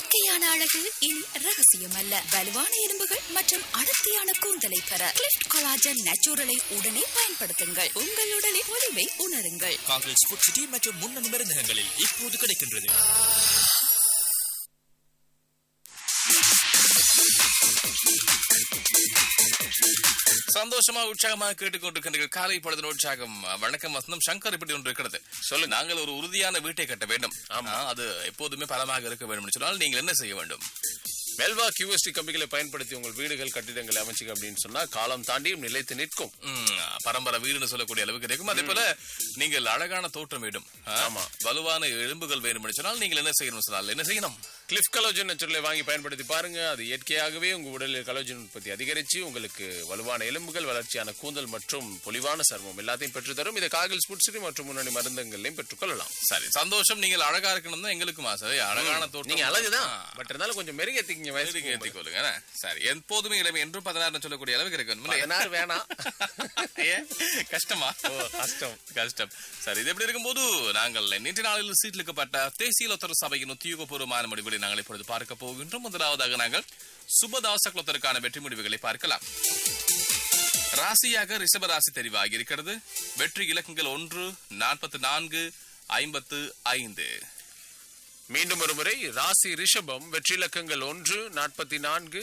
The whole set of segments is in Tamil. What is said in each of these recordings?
இயற்கையான அழகு இனி ரகசியம் அல்ல வலுவான எலும்புகள் மற்றும் அடர்த்தியான கூந்தலை பெற கிளிஃப்ட் கொலாஜன் நேச்சுரலை உடனே பயன்படுத்துங்கள் உங்கள் உடலின் ஒளிவை உணருங்கள் காங்கிரஸ் ஸ்போர்ட் சிட்டி மற்றும் முன்னணி மருந்தகங்களில் இப்போது கிடைக்கின்றது சந்தோஷமா உற்சாகமாக கேட்டுக்கொண்டிருக்கின்ற காலை பொழுது உற்சாகம் வணக்கம் வசந்தம் சங்கர் இப்படி ஒன்று இருக்கிறது சொல்லு நாங்கள் ஒரு உறுதியான வீட்டை கட்ட வேண்டும் ஆமா அது எப்போதுமே பலமாக இருக்க வேண்டும் என்று சொன்னால் நீங்கள் என்ன செய்ய வேண்டும் மெல்வா கியூஎஸ்டி கம்பிகளை பயன்படுத்தி உங்கள் வீடுகள் கட்டிடங்களை அமைச்சிங்க அப்படின்னு சொன்னா காலம் தாண்டியும் நிலைத்து நிற்கும் ம், பரம்பரை வீடுன்னு சொல்லக்கூடிய அளவுக்கு இருக்கும் அதே போல நீங்கள் அழகான தோற்றம் வேண்டும் ஆமா வலுவான எலும்புகள் வேண்டும் என்று சொன்னால் நீங்கள் என்ன செய்யணும் சொன்னால் என்ன செய்யணும் கிளிஃப் கலோஜன் நேச்சுரலை வாங்கி பயன்படுத்தி பாருங்க அது இயற்கையாகவே உங்க உடலில் கலோஜன் உற்பத்தி அதிகரிச்சு உங்களுக்கு வலுவான எலும்புகள் வளர்ச்சியான கூந்தல் மற்றும் பொலிவான சர்மம் எல்லாத்தையும் பெற்று தரும் இதை காகில் ஸ்புட்ஸ்ரி மற்றும் முன்னணி மருந்தங்களையும் பெற்றுக்கொள்ளலாம் சரி சந்தோஷம் நீங்கள் அழகா இருக்கணும் தான் எங்களுக்கும் ஆசை அழகான தோற்றம் நீங்க அழகுதான் ஆ. பட் இருந்தாலும் கொஞ்சம் மெருகேத்திங்க இதுக்கு வயசுக்கு ஏத்திக் கொள்ளுங்க என்ன? சரி எப்போதுமே இளமை என்றும் பதினாறு சொல்லக்கூடிய அளவுக்கு இருக்கணும் பதினாறு வேணாம் ஏன்? கஷ்டமா ஓ, கஷ்டம். கஷ்டம் சரி இது எப்படி இருக்கும்போது நாங்கள் நேற்று நாளில் சீட்லிக்கப்பட்ட தேசிய லொத்தர் சபையின் உத்தியோகபூர்வமான முடிவுகளை நாங்கள் இப்பொழுது பார்க்க போகின்றோம் முதலாவதாக நாங்கள் சுபதாச குலத்தருக்கான வெற்றி முடிவுகளை பார்க்கலாம் ராசியாக ரிஷப ராசி தெரிவாகி இருக்கிறது வெற்றி இலக்கங்கள் ஒன்று நாற்பத்தி நான்கு ஐம்பத்து ஐந்து மீண்டும் ஒரு முறை ராசி ரிஷபம் வெற்றி இலக்கங்கள் ஒன்று நாற்பத்தி நான்கு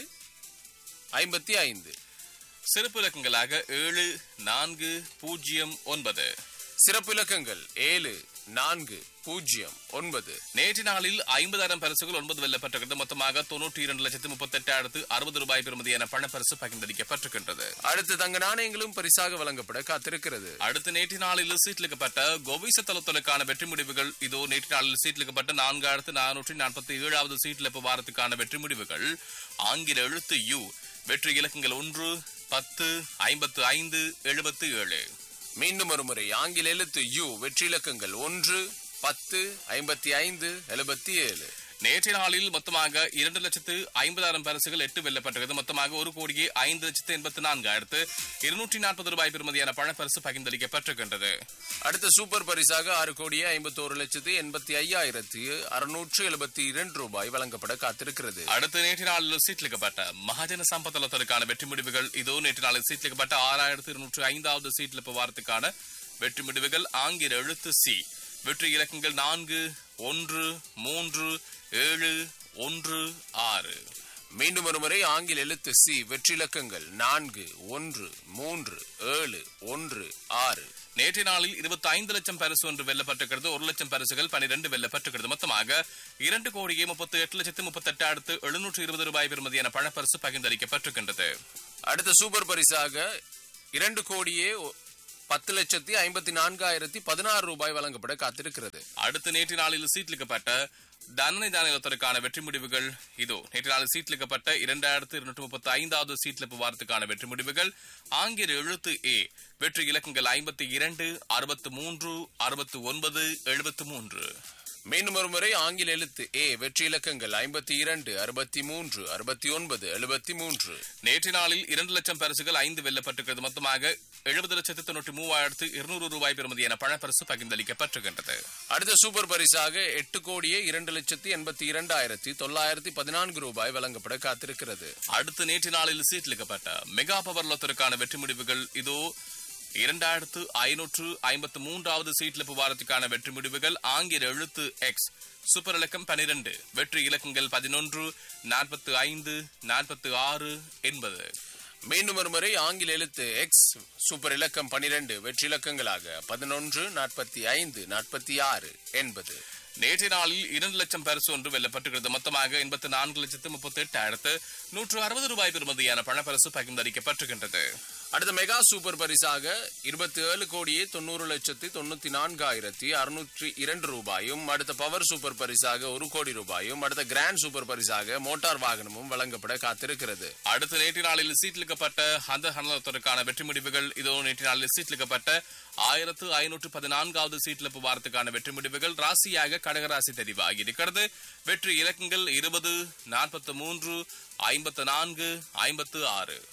ஐம்பத்தி ஐந்து சிறப்பு இலக்கங்களாக ஏழு நான்கு பூஜ்ஜியம் ஒன்பது சிறப்பு இலக்கங்கள் ஏழு நான்கு பூஜ்ஜியம் ஒன்பது நேற்று நாளில் ஐம்பதாயிரம் பரிசுகள் ஒன்பது வெல்லப்பட்டிருக்கிறது மொத்தமாக தொன்னூற்றி இரண்டு லட்சத்து முப்பத்தி எட்டாயிரத்து அறுபது ரூபாய் பெறுமதியான பணப்பரிசு பகிர்ந்தளிக்கப்பட்டிருக்கின்றது அடுத்து தங்க நாணயங்களும் பரிசாக வழங்கப்பட காத்திருக்கிறது அடுத்து நேற்று நாளில் சீட்லிக்கப்பட்ட கோவிச தளத்திற்கான வெற்றி முடிவுகள் இதோ நேற்று நாளில் சீட்லிக்கப்பட்ட நான்காயிரத்து நானூற்றி நாற்பத்தி ஏழாவது சீட்லிப்பு வாரத்துக்கான வெற்றி முடிவுகள் ஆங்கில எழுத்து யு வெற்றி இலக்கங்கள் ஒன்று பத்து ஐம்பத்து ஐந்து எழுபத்து ஏழு மீண்டும் ஒரு முறை ஆங்கில எழுத்து யு வெற்றி இலக்கங்கள் ஒன்று பத்து ஐம்பத்தி ஐந்து எழுபத்தி ஏழு நேற்றைய நாளில் மொத்தமாக இரண்டு லட்சத்து ஐம்பதாயிரம் பரிசுகள் எட்டு வெல்லப்பட்டிருக்கிறது மொத்தமாக ஒரு கோடியே ஐந்து லட்சத்து எண்பத்தி நான்காயிரத்து இருநூற்றி நாற்பது ரூபாய் பெறுமதியான பணப்பரிசு பகிர்ந்தளிக்கப்பட்டிருக்கின்றது அடுத்த சூப்பர் பரிசாக ஆறு கோடியே ஐம்பத்தோரு லட்சத்து எண்பத்தி ஐயாயிரத்தி அறுநூற்று எழுபத்தி இரண்டு ரூபாய் வழங்கப்பட காத்திருக்கிறது அடுத்து நேற்று நாளில் சீட்லிக்கப்பட்ட மகாஜன சம்பத்தலத்திற்கான வெற்றி முடிவுகள் இதோ நேற்று நாளில் சீட்லிக்கப்பட்ட ஆறாயிரத்து இருநூற்று ஐந்தாவது சீட்லிப்பு வாரத்துக்கான வெற்றி முடிவுகள் ஆங்கில எழுத்து சி வெற்றி இலக்கங்கள் நான்கு ஒன்று மூன்று ஏழு ஒன்று ஆறு மீண்டும் ஒரு முறை ஆங்கில எழுத்து சி வெற்றி இலக்கங்கள் நான்கு ஒன்று மூன்று ஏழு ஒன்று ஆறு நேற்றைய நாளில் இருபத்தி ஐந்து லட்சம் பரிசு ஒன்று வெல்லப்பட்டிருக்கிறது ஒரு லட்சம் பரிசுகள் பனிரெண்டு வெல்லப்பட்டிருக்கிறது மொத்தமாக இரண்டு கோடியே முப்பத்தி எட்டு லட்சத்து முப்பத்தி எட்டாயிரத்து எழுநூற்று இருபது ரூபாய் பெறுமதியான பணப்பரிசு பகிர்ந்தளிக்கப்பட்டிருக்கின்றது அடுத்த சூப்பர் பரிசாக இரண்டு கோடியே ஒ- பத்து லட்சத்தி ஐம்பத்தி நான்காயிரத்தி பதினாறு ரூபாய் வழங்கப்பட காத்திருக்கிறது அடுத்து நேற்று நாளில் சீட்லிக்கப்பட்ட தண்டனை தானியத்திற்கான வெற்றி முடிவுகள் இதோ நேற்று நாளில் சீட்லிக்கப்பட்ட இரண்டாயிரத்து இருநூற்று முப்பத்தி ஐந்தாவது சீட்லிப்பு வாரத்துக்கான வெற்றி முடிவுகள் ஆங்கில எழுத்து ஏ வெற்றி இலக்கங்கள் ஐம்பத்தி இரண்டு அறுபத்து மூன்று அறுபத்து ஒன்பது எழுபத்து மூன்று மீண்டும் ஒரு முறை ஆங்கில எழுத்து ஏ வெற்றி இலக்கங்கள் ஐம்பத்தி இரண்டு அறுபத்தி மூன்று அறுபத்தி ஒன்பது எழுபத்தி மூன்று நேற்று நாளில் இரண்டு லட்சம் பரிசுகள் ஐந்து வெல்லப்பட்டிருக்கிறது மொத்தமாக எழுபது லட்சத்து தொண்ணூற்றி மூவாயிரத்து இருநூறு ரூபாய் பெறுமதியான பணப்பரிசு பகிர்ந்தளிக்கப்பட்டிருக்கின்றது அடுத்த சூப்பர் பரிசாக எட்டு கோடியே இரண்டு லட்சத்தி எண்பத்தி இரண்டாயிரத்தி தொள்ளாயிரத்தி பதினான்கு ரூபாய் வழங்கப்பட காத்திருக்கிறது அடுத்து நேற்று நாளில் சீட்லிக்கப்பட்ட மெகா பவர் லொத்தருக்கான வெற்றி முடிவுகள் இதோ இரண்டாயிரத்து ஐநூற்று ஐம்பத்து மூன்றாவது சீட்லிப்பு வாரத்துக்கான வெற்றி முடிவுகள் ஆங்கில எழுத்து எக்ஸ் சூப்பர் இலக்கம் பனிரெண்டு வெற்றி இலக்கங்கள் பதினொன்று நாற்பத்து ஐந்து நாற்பத்து ஆறு எண்பது மீண்டும் ஒரு முறை ஆங்கில எழுத்து எக்ஸ் சூப்பர் இலக்கம் பனிரெண்டு வெற்றி இலக்கங்களாக பதினொன்று நாற்பத்தி ஐந்து நாற்பத்தி ஆறு எண்பது நேற்றைய நாளில் இரண்டு லட்சம் பரிசு ஒன்று வெல்லப்பட்டிருக்கிறது மொத்தமாக எண்பத்தி நான்கு லட்சத்து முப்பத்தி எட்டாயிரத்து நூற்று அறுபது ரூபாய் பெறுமதியான பணப்பரிசு பகிர்ந்தளிக்கப்பட்டிருக்கின்றது அடுத்த மெகா சூப்பர் பரிசாக இருபத்தி ஏழு கோடியே தொண்ணூறு லட்சத்தி தொண்ணூத்தி நான்காயிரத்தி அறுநூற்றி இரண்டு ரூபாயும் அடுத்த பவர் சூப்பர் பரிசாக ஒரு கோடி ரூபாயும் அடுத்த கிராண்ட் சூப்பர் பரிசாக மோட்டார் வாகனமும் வழங்கப்பட காத்திருக்கிறது அடுத்து நேற்று நாளில் சீட்லிக்கப்பட்ட அந்த ஹனலத்திற்கான வெற்றி முடிவுகள் இதோ நேற்று நாளில் சீட்லிக்கப்பட்ட ஆயிரத்து ஐநூற்று பதினான்காவது சீட்லிப்பு வாரத்துக்கான வெற்றி முடிவுகள் ராசியாக கடகராசி தெரிவாகி இருக்கிறது வெற்றி இலக்கங்கள் இருபது நாற்பத்து மூன்று ஐம்பத்து நான்கு ஐம்பத்து ஆறு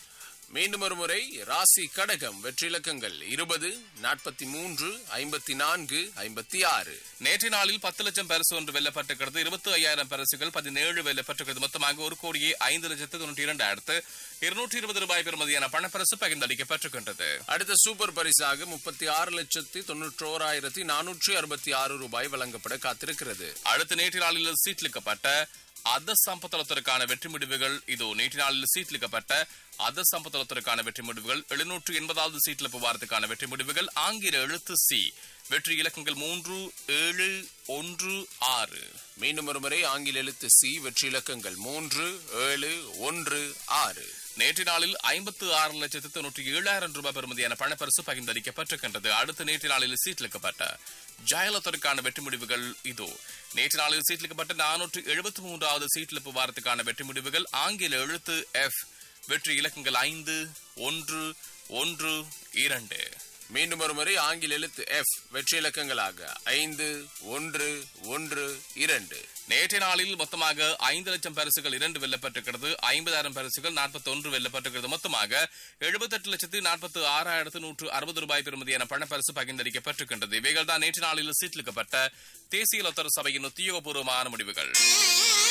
மீண்டும் ஒரு முறை ராசி கடகம் வெற்றி இலக்கங்கள் இருபது நாற்பத்தி மூன்று ஐம்பத்தி நான்கு ஐம்பத்தி ஆறு நேற்று நாளில் பத்து லட்சம் பரிசு ஒன்று வெல்லப்பட்டிருக்கிறது இருபத்தி ஐயாயிரம் பரிசுகள் பதினேழு வெல்லப்பட்டிருக்கிறது மொத்தமாக ஒரு கோடியே ஐந்து லட்சத்து தொண்ணூற்றி இரண்டாயிரத்து இருநூற்றி இருபது ரூபாய் பெறுமதியான பணப்பரிசு பகிர்ந்தளிக்கப்பட்டிருக்கின்றது அடுத்த சூப்பர் பரிசாக முப்பத்தி ஆறு லட்சத்தி தொன்னூற்றோராயிரத்தி நானூற்றி அறுபத்தி ஆறு ரூபாய் வழங்கப்பட காத்திருக்கிறது அடுத்த நேற்று நாளில் சீட்லிக்கப்பட்ட அத சம்பத்தளத்திற்கான வெற்றி முடிவுகள் இதோ நேற்று நாளில் சீட்லிக்கப்பட்ட அத சம்பத்தளத்திற்கான வெற்றி முடிவுகள் எழுநூற்று எண்பதாவது சீட்ல புவாரத்துக்கான வெற்றி முடிவுகள் ஆங்கில எழுத்து சி வெற்றி இலக்கங்கள் மூன்று ஏழு ஒன்று ஆறு மீண்டும் ஒரு முறை ஆங்கில எழுத்து சி வெற்றி இலக்கங்கள் மூன்று ஏழு ஒன்று ஆறு நேற்று நாளில் ஐம்பத்து ஆறு லட்சத்து தொண்ணூற்றி ஏழாயிரம் ரூபாய் பெறுமதியான பணப்பரிசு பகிர்ந்தளிக்கப்பட்டிருக்கின்றது அடுத்த நேற்று நாளில் சீட்லிக்கப்பட்ட ஜெயலலிதாவுக்கான வெற்றி முடிவுகள் இதோ நேற்று நாளில் சீட்லிக்கப்பட்ட நானூற்று எழுபத்தி மூன்றாவது சீட்லிப்பு வாரத்துக்கான வெற்றி முடிவுகள் ஆங்கில எழுத்து எஃப் வெற்றி இலக்கங்கள் ஐந்து ஒன்று ஒன்று இரண்டு மீண்டும் ஒரு முறை ஆங்கில எழுத்து எஃப் வெற்றி இலக்கங்களாக ஐந்து ஒன்று ஒன்று இரண்டு நேற்றைய நாளில் மொத்தமாக ஐந்து லட்சம் பரிசுகள் இரண்டு வெல்லப்பட்டிருக்கிறது ஐம்பதாயிரம் பரிசுகள் நாற்பத்தி ஒன்று வெல்லப்பட்டிருக்கிறது மொத்தமாக எழுபத்தெட்டு லட்சத்து நாற்பத்தி ஆறாயிரத்து நூற்று அறுபது ரூபாய் பெறுமதியான பணப்பரிசு பகிர்ந்தளிக்கப்பட்டிருக்கின்றது இவைகள் தான் நேற்று நாளில் சீட்லிக்கப்பட்ட தேசிய லொத்தர் சபையின் உத்தியோகபூர்வமான முடிவுகள்